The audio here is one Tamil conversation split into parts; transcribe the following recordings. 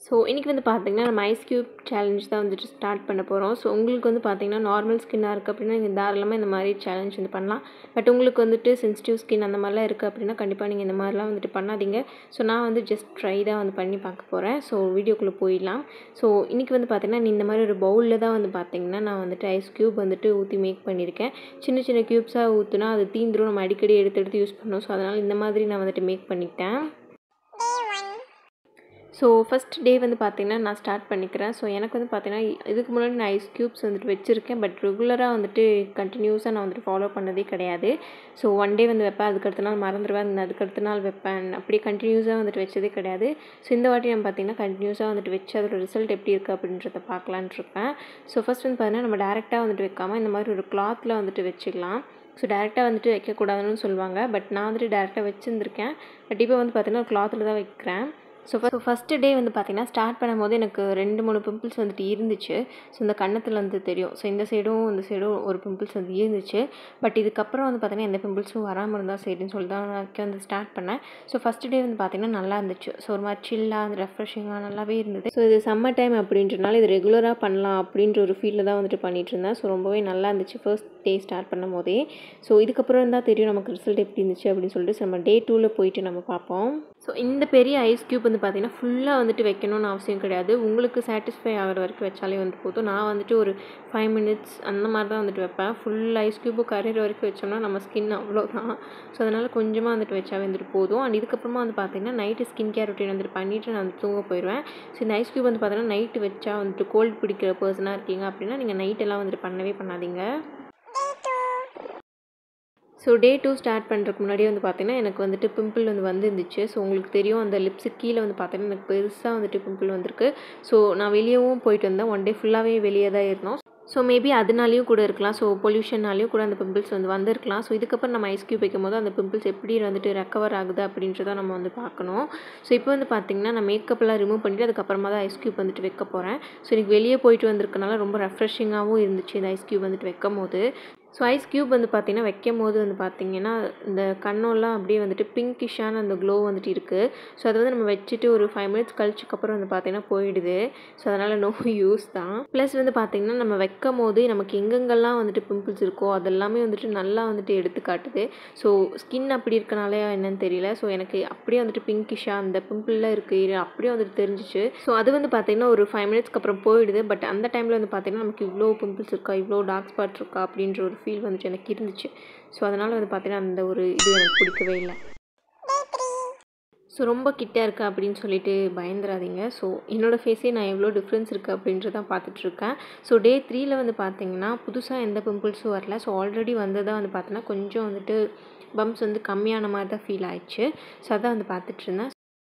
ஸோ இன்றைக்கி வந்து பார்த்திங்கன்னா நம்ம ஐஸ் க்யூப் சேலஞ்ச் தான் வந்துட்டு ஸ்டார்ட் பண்ண போகிறோம் ஸோ உங்களுக்கு வந்து பார்த்திங்கன்னா நார்மல் ஸ்கின்னாக இருக்குது அப்படின்னா நீங்கள் தாராளமாக இந்த மாதிரி சேலஞ்ச் வந்து பண்ணலாம் பட் உங்களுக்கு வந்துட்டு சென்சிட்டிவ் ஸ்கின் அந்த மாதிரிலாம் இருக்குது அப்படின்னா கண்டிப்பாக நீங்கள் இந்த மாதிரிலாம் வந்துட்டு பண்ணாதீங்க ஸோ நான் வந்து ஜஸ்ட் ட்ரை தான் வந்து பண்ணி பார்க்க போகிறேன் ஸோ வீடியோக்குள்ளே போயிடலாம் ஸோ இன்றைக்கி வந்து பார்த்திங்கன்னா இந்த மாதிரி ஒரு பவுலில் தான் வந்து பார்த்திங்கன்னா நான் வந்துட்டு ஐஸ் க்யூப் வந்துட்டு ஊற்றி மேக் பண்ணியிருக்கேன் சின்ன சின்ன க்யூப்ஸாக ஊற்றுனா அது தீந்துரும் நம்ம அடிக்கடி எடுத்து எடுத்து யூஸ் பண்ணோம் ஸோ அதனால் இந்த மாதிரி நான் வந்துட்டு மேக் பண்ணிக்கிட்டேன் ஸோ ஃபஸ்ட் டே வந்து பார்த்திங்கன்னா நான் ஸ்டார்ட் பண்ணிக்கிறேன் ஸோ எனக்கு வந்து பார்த்திங்கன்னா இதுக்கு முன்னாடி நான் ஐஸ் க்யூப்ஸ் வந்துட்டு வச்சுருக்கேன் பட் ரெகுலராக வந்துட்டு கண்டினியூஸாக நான் வந்துட்டு ஃபாலோ பண்ணதே கிடையாது ஸோ ஒன் டே வந்து வைப்பேன் அதுக்கடுத்த நாள் மறந்துடுவேன் அதுக்கடுத்த நாள் வைப்பேன் அப்படி கண்டினியூஸாக வந்துட்டு வச்சதே கிடையாது ஸோ இந்த வாட்டி நம்ம பார்த்திங்கன்னா கண்டினியூஸாக வந்துட்டு வச்சு அதோட ரிசல்ட் எப்படி இருக்குது அப்படின்றத பார்க்கலான் இருக்கேன் ஸோ ஃபஸ்ட் வந்து பார்த்திங்கன்னா நம்ம டேரெக்டாக வந்துட்டு வைக்காமல் இந்த மாதிரி ஒரு கிளாத்தில் வந்துட்டு வச்சுக்கலாம் ஸோ டேரெக்டாக வந்துட்டு வைக்கக்கூடாதுன்னு சொல்லுவாங்க பட் நான் வந்துட்டு டேரெக்டாக வச்சுருந்துருக்கேன் பட் இப்போ வந்து பார்த்திங்கன்னா ஒரு கிளாத்தில் தான் வைக்கிறேன் ஸோ ஃபஸ்ட் ஃபஸ்ட்டு டே வந்து பார்த்திங்கன்னா ஸ்டார்ட் பண்ணும்போது எனக்கு ரெண்டு மூணு பிம்பிள்ஸ் வந்துட்டு இருந்துச்சு ஸோ இந்த கன்னத்தில் வந்து தெரியும் ஸோ இந்த சைடும் இந்த சைடும் ஒரு பிம்பிள்ஸ் வந்து இருந்துச்சு பட் இதுக்கப்புறம் வந்து பார்த்திங்கன்னா எந்த பிம்பிள்ஸும் வராமல் இருந்தால் சரின்னு சொல்லி தான் நான் வந்து ஸ்டார்ட் பண்ணேன் ஸோ ஃபஸ்ட்டு டே வந்து பார்த்திங்கன்னா நல்லா இருந்துச்சு ஸோ ஒரு மாதிரி சில்லாக அந்த ரெஃப்ரெஷிங்காக நல்லாவே இருந்தது ஸோ இது சம்மர் டைம் அப்படின்றனால இது ரெகுலராக பண்ணலாம் அப்படின்ற ஒரு ஃபீலில் தான் வந்துட்டு பண்ணிகிட்டு இருந்தேன் ஸோ ரொம்பவே நல்லா இருந்துச்சு ஃபர்ஸ்ட் டே ஸ்டார்ட் பண்ணும் போதே ஸோ இதுக்கப்புறம் இருந்தால் தெரியும் நமக்கு ரிசல்ட் எப்படி இருந்துச்சு அப்படின்னு சொல்லிட்டு நம்ம டே டூவில் போயிட்டு நம்ம பார்ப்போம் ஸோ இந்த பெரிய ஐஸ் க்யூப் வந்து பார்த்திங்கன்னா ஃபுல்லாக வந்துட்டு வைக்கணும்னு அவசியம் கிடையாது உங்களுக்கு சாட்டிஸ்ஃபை ஆகிற வரைக்கும் வச்சாலே வந்து போதும் நான் வந்துட்டு ஒரு ஃபைவ் மினிட்ஸ் அந்த மாதிரி தான் வந்துட்டு வைப்பேன் ஃபுல் ஐஸ் க்யூப்பு கரையிற வரைக்கும் வச்சோம்னா நம்ம ஸ்கின் அவ்வளோதான் ஸோ அதனால் கொஞ்சமாக வந்துட்டு வச்சா வந்துட்டு போதும் அண்ட் இதுக்கப்புறமா வந்து பார்த்திங்கன்னா நைட்டு ஸ்கின் கேர் ரொட்டீன் வந்துட்டு பண்ணிவிட்டு நான் வந்து தூங்க போயிடுவேன் ஸோ இந்த ஐஸ் க்யூப் வந்து பார்த்திங்கன்னா நைட்டு வச்சா வந்துட்டு கோல்டு பிடிக்கிற பர்சனாக இருக்கீங்க அப்படின்னா நீங்கள் நைட்டெல்லாம் வந்துட்டு பண்ணவே பண்ணாதீங்க ஸோ டே டூ ஸ்டார்ட் பண்ணுறதுக்கு முன்னாடியே வந்து பார்த்திங்கன்னா எனக்கு வந்துட்டு பிம்பிள் வந்து வந்துருந்துச்சு ஸோ உங்களுக்கு தெரியும் அந்த லிப்ஸுக்கு கீழே வந்து பார்த்தீங்கன்னா எனக்கு பெருசாக வந்துட்டு பிம்பிள் வந்திருக்கு ஸோ நான் வெளியவும் போயிட்டு வந்தேன் ஒன் டே ஃபுல்லாகவே வெளியே தான் இருந்தோம் ஸோ மேபி அதனாலையும் கூட இருக்கலாம் ஸோ பொல்யூஷனாலையும் கூட அந்த பிம்பிள்ஸ் வந்து வந்திருக்கலாம் ஸோ இதுக்கப்புறம் நம்ம ஐஸ் க்யூப் வைக்கும் போது அந்த பிம்பிள்ஸ் எப்படி வந்துட்டு ரெக்கவர் ஆகுது அப்படின்றத நம்ம வந்து பார்க்கணும் ஸோ இப்போ வந்து பார்த்திங்கன்னா நான் மேக்கப்லாம் ரிமூவ் பண்ணிவிட்டு அதுக்கப்புறமா தான் ஐஸ் க்யூப் வந்துட்டு வைக்க போகிறேன் ஸோ எனக்கு வெளியே போயிட்டு வந்திருக்கனால ரொம்ப ரெஃப்ரெஷிங்காகவும் இருந்துச்சு இந்த ஐஸ் க்யூப் வந்துட்டு வைக்கும் போது ஸோ ஐஸ் க்யூப் வந்து பார்த்திங்கன்னா வைக்கும் போது வந்து பார்த்திங்கன்னா இந்த கண்ணெல்லாம் அப்படியே வந்துட்டு பிங்கிஷான அந்த க்ளோ வந்துட்டு இருக்குது ஸோ அதை வந்து நம்ம வச்சுட்டு ஒரு ஃபைவ் மினிட்ஸ் கழிச்சுக்கப்புறம் வந்து பார்த்திங்கன்னா போயிடுது ஸோ அதனால் நோ யூஸ் தான் ப்ளஸ் வந்து பார்த்திங்கன்னா நம்ம வைக்கும் போது நமக்கு எங்கெங்கெல்லாம் வந்துட்டு பிம்பிள்ஸ் இருக்கோ அதெல்லாமே வந்துட்டு நல்லா வந்துட்டு எடுத்து காட்டுது ஸோ ஸ்கின் அப்படி இருக்கனாலே என்னன்னு தெரியல ஸோ எனக்கு அப்படியே வந்துட்டு பிங்கிஷாக அந்த பிம்பிளில் இருக்குது அப்படியே வந்துட்டு தெரிஞ்சிச்சு ஸோ அது வந்து பார்த்திங்கன்னா ஒரு ஃபைவ் மினிட்ஸ்க்கு அப்புறம் போயிடுது பட் அந்த டைமில் வந்து பார்த்திங்கன்னா நமக்கு இவ்வளோ பிம்பிள்ஸ் இருக்கா இவ்வளோ டார்க் ஸ்பாட் இருக்கா அப்படின்ற ஒரு ஃபீல் வந்துட்டு எனக்கு இருந்துச்சு ஸோ அதனால் வந்து பார்த்தீங்கன்னா அந்த ஒரு இது எனக்கு பிடிக்கவே இல்லை ஸோ ரொம்ப கிட்டே இருக்கா அப்படின்னு சொல்லிட்டு பயந்துடாதீங்க ஸோ என்னோடய ஃபேஸே நான் எவ்வளோ டிஃப்ரென்ஸ் இருக்குது அப்படின்றதான் பார்த்துட்ருக்கேன் ஸோ டே த்ரீயில் வந்து பார்த்தீங்கன்னா புதுசாக எந்த பிம்பிள்ஸும் வரல ஸோ ஆல்ரெடி வந்ததாக வந்து பார்த்தீங்கன்னா கொஞ்சம் வந்துட்டு பம்ப்ஸ் வந்து கம்மியான மாதிரி தான் ஃபீல் ஆயிடுச்சு ஸோ அதான் வந்து பார்த்துட்ருந்தேன்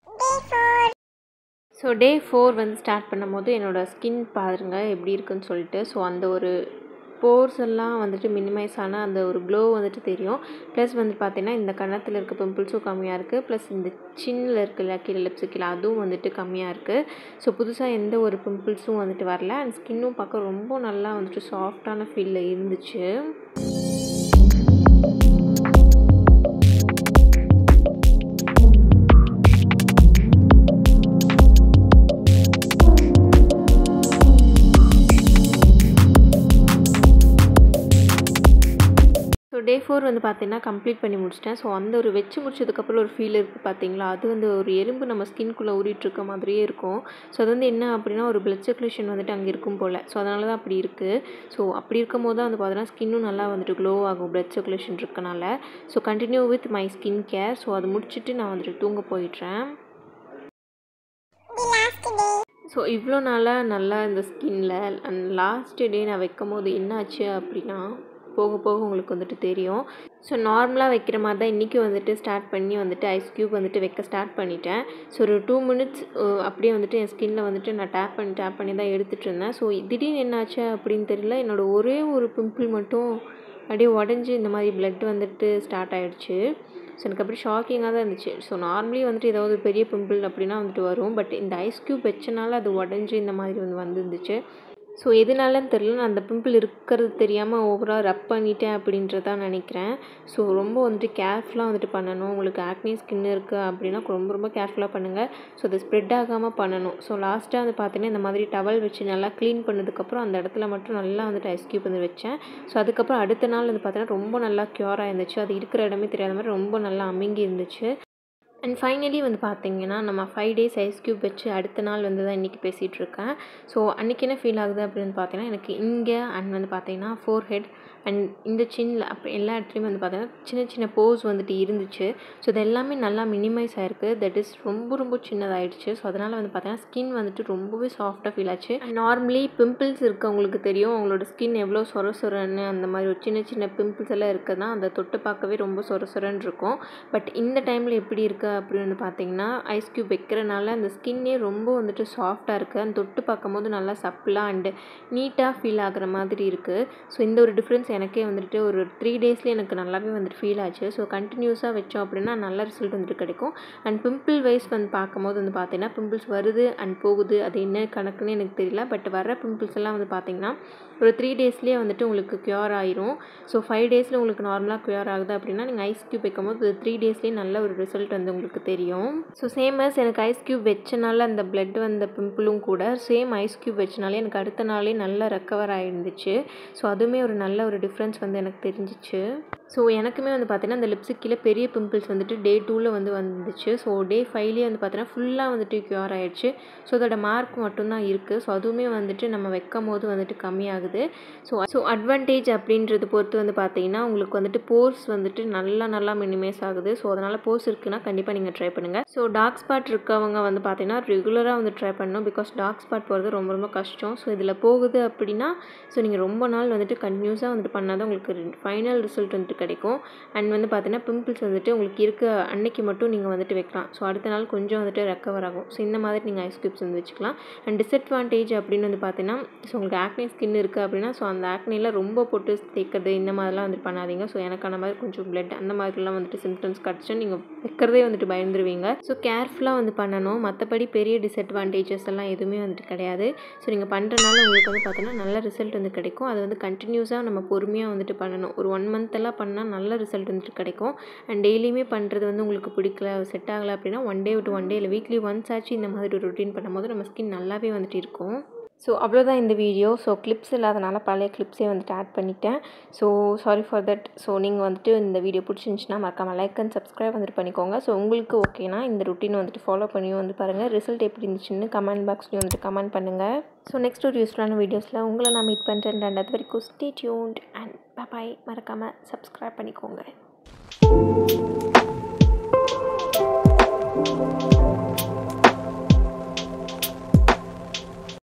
ஸோ டே ஃபோர் வந்து ஸ்டார்ட் பண்ணும்போது என்னோடய ஸ்கின் பாருங்கள் எப்படி இருக்குன்னு சொல்லிட்டு ஸோ அந்த ஒரு போர்ஸ் எல்லாம் வந்துட்டு மினிமைஸ் ஆனால் அந்த ஒரு க்ளோ வந்துட்டு தெரியும் ப்ளஸ் வந்து பார்த்தீங்கன்னா இந்த கன்னத்தில் இருக்க பிம்பிள்ஸும் கம்மியாக இருக்குது ப்ளஸ் இந்த சின்னில் இருக்குல்ல கீழே லிப்ஸு கீழே அதுவும் வந்துட்டு கம்மியாக இருக்குது ஸோ புதுசாக எந்த ஒரு பிம்பிள்ஸும் வந்துட்டு வரல அண்ட் ஸ்கின்னும் பார்க்க ரொம்ப நல்லா வந்துட்டு சாஃப்டான ஃபீலில் இருந்துச்சு ஸோ டே ஃபோர் வந்து பார்த்தீங்கன்னா கம்ப்ளீட் பண்ணி முடிச்சிட்டேன் ஸோ அந்த ஒரு வச்சு முடிச்சதுக்கப்புறம் ஒரு ஃபீல் இருக்குது பார்த்தீங்களா அது வந்து ஒரு எறும்பு நம்ம ஸ்கின்குள்ளே ஊறிட்டுருக்க மாதிரியே இருக்கும் ஸோ அது வந்து என்ன அப்படின்னா ஒரு பிளட் சர்க்குலேஷன் வந்துட்டு அங்கே இருக்கும் போல் ஸோ அதனால தான் அப்படி இருக்குது ஸோ அப்படி இருக்கும் போது தான் வந்து பார்த்தீங்கன்னா ஸ்கின்னும் நல்லா வந்துட்டு க்ளோ ஆகும் பிளட் சர்க்குலேஷன் இருக்கனால so continue with my skin care so அதை முடிச்சுட்டு நான் வந்துட்டு தூங்க போயிடுறேன் ஸோ இவ்வளோ நாளாக நல்லா இந்த ஸ்கின்னில் அண்ட் லாஸ்ட் டே நான் வைக்கும் போது என்னாச்சு அப்படின்னா போக போக உங்களுக்கு வந்துட்டு தெரியும் ஸோ நார்மலாக வைக்கிற மாதிரி தான் இன்றைக்கி வந்துட்டு ஸ்டார்ட் பண்ணி வந்துட்டு ஐஸ் க்யூப் வந்துட்டு வைக்க ஸ்டார்ட் பண்ணிட்டேன் ஸோ ஒரு டூ மினிட்ஸ் அப்படியே வந்துட்டு என் ஸ்கின்னில் வந்துட்டு நான் டேப் பண்ணி டேப் பண்ணி தான் எடுத்துகிட்டு இருந்தேன் ஸோ திடீர்னு என்னாச்சு அப்படின்னு தெரியல என்னோடய ஒரே ஒரு பிம்பிள் மட்டும் அப்படியே உடஞ்சி இந்த மாதிரி பிளட் வந்துட்டு ஸ்டார்ட் ஆகிடுச்சு ஸோ எனக்கு அப்படி ஷாக்கிங்காக தான் இருந்துச்சு ஸோ நார்மலி வந்துட்டு ஏதாவது பெரிய பிம்பிள் அப்படின்னா வந்துட்டு வரும் பட் இந்த ஐஸ் க்யூப் வச்சனால அது உடஞ்சி இந்த மாதிரி வந்து வந்துருந்துச்சு ஸோ எதனாலன்னு தெரில நான் அந்த பிம்பிள் இருக்கிறது தெரியாமல் ஓவராக ரப் பண்ணிட்டேன் அப்படின்றதான் நினைக்கிறேன் ஸோ ரொம்ப வந்துட்டு கேர்ஃபுல்லாக வந்துட்டு பண்ணணும் உங்களுக்கு ஆக்னி ஸ்கின் இருக்குது அப்படின்னா ரொம்ப ரொம்ப கேர்ஃபுல்லாக பண்ணுங்கள் ஸோ அது ஸ்ப்ரெட் ஆகாமல் பண்ணணும் ஸோ லாஸ்ட்டாக வந்து பார்த்தீங்கன்னா இந்த மாதிரி டவல் வச்சு நல்லா க்ளீன் பண்ணதுக்கப்புறம் அந்த இடத்துல மட்டும் நல்லா வந்துட்டு ஐஸ் க்யூப் வந்து வச்சேன் ஸோ அதுக்கப்புறம் அடுத்த நாள் வந்து பார்த்தீங்கன்னா ரொம்ப நல்லா க்யூராக இருந்துச்சு அது இருக்கிற இடமே தெரியாத மாதிரி ரொம்ப நல்லா அமுங்கி இருந்துச்சு அண்ட் ஃபைனலி வந்து பார்த்தீங்கன்னா நம்ம ஃபைவ் டேஸ் ஐஸ் க்யூப் வச்சு அடுத்த நாள் வந்து தான் இன்றைக்கி பேசிகிட்டு இருக்கேன் ஸோ அன்றைக்கி என்ன ஃபீல் ஆகுது அப்படின்னு பார்த்தீங்கன்னா எனக்கு இங்கே அண்ட் வந்து பார்த்தீங்கன்னா ஃபோர் ஹெட் அண்ட் இந்த சின்னில் அப்போ எல்லா இடத்துலையுமே வந்து பார்த்தீங்கன்னா சின்ன சின்ன போஸ் வந்துட்டு இருந்துச்சு ஸோ இது எல்லாமே நல்லா மினிமைஸ் ஆயிருக்கு தட் இஸ் ரொம்ப ரொம்ப சின்னதாயிடுச்சு ஸோ அதனால் வந்து பார்த்தீங்கன்னா ஸ்கின் வந்துட்டு ரொம்பவே சாஃப்டாக ஃபீல் ஆச்சு நார்மலி பிம்பிள்ஸ் இருக்கவங்களுக்கு தெரியும் அவங்களோட ஸ்கின் எவ்வளோ சொர சொரன்னு அந்த மாதிரி ஒரு சின்ன சின்ன பிம்பிள்ஸ் எல்லாம் இருக்குதுன்னா அதை தொட்டு பார்க்கவே ரொம்ப சொர சொரன்னு இருக்கும் பட் இந்த டைமில் எப்படி இருக்குது அப்படின்னு வந்து பார்த்தீங்கன்னா ஐஸ் க்யூப் வைக்கிறனால அந்த ஸ்கின்னே ரொம்ப வந்துட்டு சாஃப்டாக இருக்குது அந்த தொட்டு பார்க்கும்போது நல்லா சப்பிளாக அண்டு நீட்டாக ஃபீல் ஆகுற மாதிரி இருக்குது ஸோ இந்த ஒரு டிஃப்ரென்ஸ் எனக்கே வந்துட்டு ஒரு த்ரீ டேஸ்லேயே எனக்கு நல்லாவே வந்துட்டு ஃபீல் ஆச்சு ஸோ கண்டினியூஸாக வச்சோம் அப்படின்னா நல்ல ரிசல்ட் வந்துட்டு கிடைக்கும் அண்ட் பிம்பிள் வைஸ் வந்து பார்க்கும்போது வந்து பார்த்தீங்கன்னா பிம்பிள்ஸ் வருது அண்ட் போகுது அது என்ன கணக்குன்னு எனக்கு தெரியல பட் வர பிம்பிள்ஸ் எல்லாம் வந்து பார்த்தீங்கன்னா ஒரு த்ரீ டேஸ்லேயே வந்துட்டு உங்களுக்கு க்யூர் ஆயிரும் ஸோ ஃபைவ் டேஸில் உங்களுக்கு நார்மலாக க்யூர் ஆகுது அப்படின்னா நீங்கள் ஐஸ் க்யூப் வைக்கும்போது த்ரீ டேஸ்லேயே நல்ல ஒரு ரிசல்ட் வந்து உங்களுக்கு தெரியும் ஸோ சேம் as எனக்கு ஐஸ் க்யூப் வச்சனால அந்த பிளட் வந்த பிம்பிளும் கூட சேம் ஐஸ் க்யூப் வச்சனாலே எனக்கு அடுத்த நாளே நல்லா ரெக்கவர் ஆகிருந்துச்சு ஸோ அதுவுமே ஒரு நல்ல ஒரு டிஃப்ரென்ஸ் வந்து எனக்கு தெரிஞ்சிச்சு ஸோ எனக்குமே வந்து பார்த்தீங்கன்னா அந்த லிப்ஸுக்கு கீழே பெரிய பிம்பிள்ஸ் வந்துட்டு டே டூவில் வந்து வந்துச்சு ஸோ டே ஃபைவ்லேயே வந்து பார்த்தீங்கன்னா ஃபுல்லாக வந்துட்டு க்யூர் ஆயிடுச்சு ஸோ அதோட மார்க் மட்டும்தான் இருக்குது ஸோ அதுவுமே வந்துட்டு நம்ம வைக்கும் போது வந்துட்டு கம்மியாகுது ஸோ ஸோ அட்வான்டேஜ் அப்படின்றது பொறுத்து வந்து பார்த்தீங்கன்னா உங்களுக்கு வந்துட்டு போர்ஸ் வந்துட்டு நல்லா நல்லா மினிமைஸ் ஆகுது ஸோ அதனால் போர்ஸ் இருக்குன்னா கண்டிப்பாக நீங்கள் ட்ரை பண்ணுங்கள் ஸோ டார்க் ஸ்பாட் இருக்கவங்க வந்து பார்த்தீங்கன்னா ரெகுலராக வந்து ட்ரை பண்ணணும் பிகாஸ் டார்க் ஸ்பாட் போகிறது ரொம்ப ரொம்ப கஷ்டம் ஸோ இதில் போகுது அப்படின்னா ஸோ நீங்கள் ரொம்ப நாள் வந்துட்டு கண்டினியூஸாக வந்துட்டு பண்ணால் தான் உங்களுக்கு ஃபைனல் ரிசல்ட் வந்துட்டு கிடைக்கும் அண்ட் வந்து பார்த்தீங்கன்னா பிம்பிள்ஸ் வந்துட்டு உங்களுக்கு இருக்க அன்னைக்கு மட்டும் நீங்கள் வந்துட்டு வைக்கலாம் ஸோ அடுத்த நாள் கொஞ்சம் வந்துட்டு ரெக்கவர் ஆகும் ஸோ இந்த மாதிரி நீங்கள் ஐஸ் க்யூப்ஸ் வந்து வச்சுக்கலாம் அண்ட் டிஸ்அட்வான்டேஜ் அப்படின்னு வந்து பார்த்தீங்கன்னா ஸோ உங்களுக்கு ஆக்னி ஸ்கின் இருக்குது அப்படின்னா ஸோ அந்த ஆக்னியில் ரொம்ப போட்டு தேய்க்கிறது இந்த மாதிரிலாம் வந்துட்டு பண்ணாதீங்க ஸோ எனக்கான மாதிரி கொஞ்சம் பிளட் அந்த மாதிரிலாம் வந்துட்டு சிம்டம்ஸ் கிடச்சி நீங்கள் வைக்கிறதே வந்துட்டு பயந்துருவீங்க ஸோ கேர்ஃபுல்லாக வந்து பண்ணணும் மற்றபடி பெரிய டிஸ்அட்வான்டேஜஸ் எல்லாம் எதுவுமே வந்துட்டு கிடையாது ஸோ நீங்கள் பண்ணுறனால உங்களுக்கு வந்து பார்த்தீங்கன்னா நல்ல ரிசல்ட் வந்து கிடைக்கும் அது வந்து கண்டினியூஸாக நம்ம பொறுமையாக வந்துட்டு பண்ணணும் ஒரு ஒன் மந்த் எல்லாம் பண்ணால் நல்ல ரிசல்ட் வந்துட்டு கிடைக்கும் அண்ட் டெய்லியுமே பண்ணுறது வந்து உங்களுக்கு பிடிக்கல செட் ஆகலை அப்படின்னா ஒன் டே விட்டு ஒன் டே இல்லை வீக்லி ஒன்ஸ் ஆச்சு இந்த மாதிரி ஒரு ரொட்டீன் பண்ணும்போது நம்ம ஸ்கின் நல்லாவே வந்துட்டு இருக்கும் ஸோ அவ்வளோதான் இந்த வீடியோ ஸோ கிளிப்ஸ் இல்லாதனால பழைய கிளிப்ஸே வந்துட்டு ஆட் பண்ணிட்டேன் so sorry for that so நீங்கள் வந்துட்டு இந்த வீடியோ பிடிச்சிருந்துச்சின்னா மறக்காமல் லைக் அண்ட் சப்ஸ்கிரைப் வந்துட்டு பண்ணிக்கோங்க ஸோ உங்களுக்கு ஓகேனா இந்த ருட்டீன் வந்துட்டு ஃபாலோ பண்ணியும் வந்து பாருங்கள் ரிசல்ட் எப்படி இருந்துச்சுன்னு கமெண்ட் பாக்ஸ்லேயும் வந்துட்டு கமெண்ட் பண்ணுங்கள் ஸோ நெக்ஸ்ட் ஒரு யூஸ்ஃபுல்லான வீடியோஸில் உங்களை நான் மீட் பண்ணுறேன் ரெண்டாவது வரைக்கும் ஸ்டே டியூன்ட் அண்ட் பாய் மறக்காமல் சப்ஸ்கிரைப் பண்ணிக்கோங்க